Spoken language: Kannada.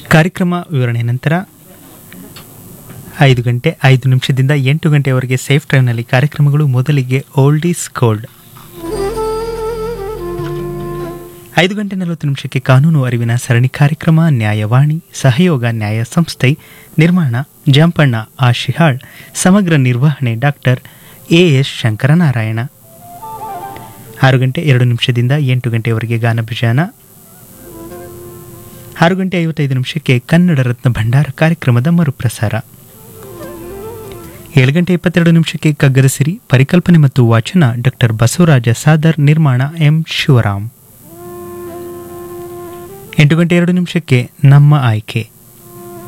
ಕಾರ್ಯಕ್ರಮ ವಿವರಣೆ ನಂತರ ಐದು ಗಂಟೆ ಐದು ನಿಮಿಷದಿಂದ ಎಂಟು ಗಂಟೆಯವರೆಗೆ ಸೇಫ್ ಡ್ರೈವ್ನಲ್ಲಿ ಕಾರ್ಯಕ್ರಮಗಳು ಮೊದಲಿಗೆ ಓಲ್ಡ್ ಈಸ್ ಗೋಲ್ಡ್ ಐದು ಗಂಟೆ ನಲವತ್ತು ನಿಮಿಷಕ್ಕೆ ಕಾನೂನು ಅರಿವಿನ ಸರಣಿ ಕಾರ್ಯಕ್ರಮ ನ್ಯಾಯವಾಣಿ ಸಹಯೋಗ ನ್ಯಾಯ ಸಂಸ್ಥೆ ನಿರ್ಮಾಣ ಜಂಪಣ್ಣ ಆಶಿಹಾಳ್ ಸಮಗ್ರ ನಿರ್ವಹಣೆ ಡಾಕ್ಟರ್ ಎ ಎಸ್ ಶಂಕರನಾರಾಯಣ ಆರು ಗಂಟೆ ಎರಡು ನಿಮಿಷದಿಂದ ಎಂಟು ಗಂಟೆಯವರೆಗೆ ಗಾನಭಿಜಾನ ಆರು ಗಂಟೆ ಐವತ್ತೈದು ನಿಮಿಷಕ್ಕೆ ಕನ್ನಡ ರತ್ನ ಭಂಡಾರ ಕಾರ್ಯಕ್ರಮದ ಮರುಪ್ರಸಾರ ಏಳು ಗಂಟೆ ಇಪ್ಪತ್ತೆರಡು ನಿಮಿಷಕ್ಕೆ ಕಗ್ಗದ ಸಿರಿ ಪರಿಕಲ್ಪನೆ ಮತ್ತು ವಾಚನ ಡಾಕ್ಟರ್ ಬಸವರಾಜ ಸಾದರ್ ನಿರ್ಮಾಣ ಎಂ ಶಿವರಾಮ್ ಎಂಟು ಗಂಟೆ ಎರಡು ನಿಮಿಷಕ್ಕೆ ನಮ್ಮ ಆಯ್ಕೆ